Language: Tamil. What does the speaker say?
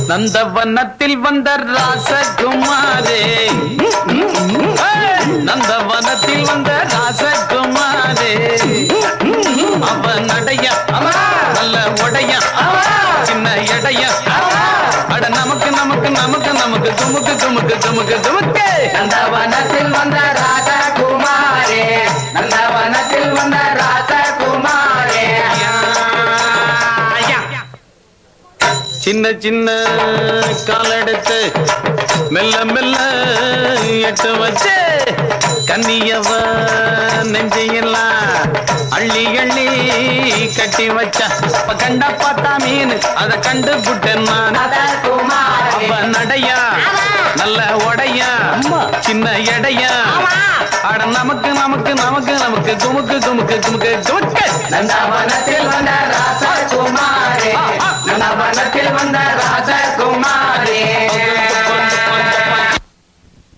நந்தவனத்தில் வந்த ராசகுமாரே ஏய், நந்தவனத்தில் வந்த ராசகுமாரே அவன் நடைய நல்ல உடைய சின்ன எடைய அட நமக்கு நமக்கு நமக்கு நமக்கு துமுக்கு துமுக்கு துமுக்கு துமுக்கு நந்தவனத்தில் வந்த ராஜகுமாரே நந்தவனத்தில் வந்த ராஜகுமாரே சின்ன சின்ன காலெடுத்து மெல்ல மெல்ல எட்டு வச்சு கன்னியவ நெஞ்சையெல்லாம் அள்ளி அள்ளி கட்டி வச்சா அப்ப கண்ட பார்த்தா மீன் அதை கண்டு புட்டேன் நான் ராஜகுமாரே அப்ப நடையா நல்ல உடையா சின்ன எடையா அட நமக்கு நமக்கு நமக்கு நமக்கு குமுக்கு குமுக்கு குமுக்கு குமுக்கு நந்தவனத்தில் வந்த ராஜகுமாரே நந்தவனத்தில் வந்த ராஜகுமாரே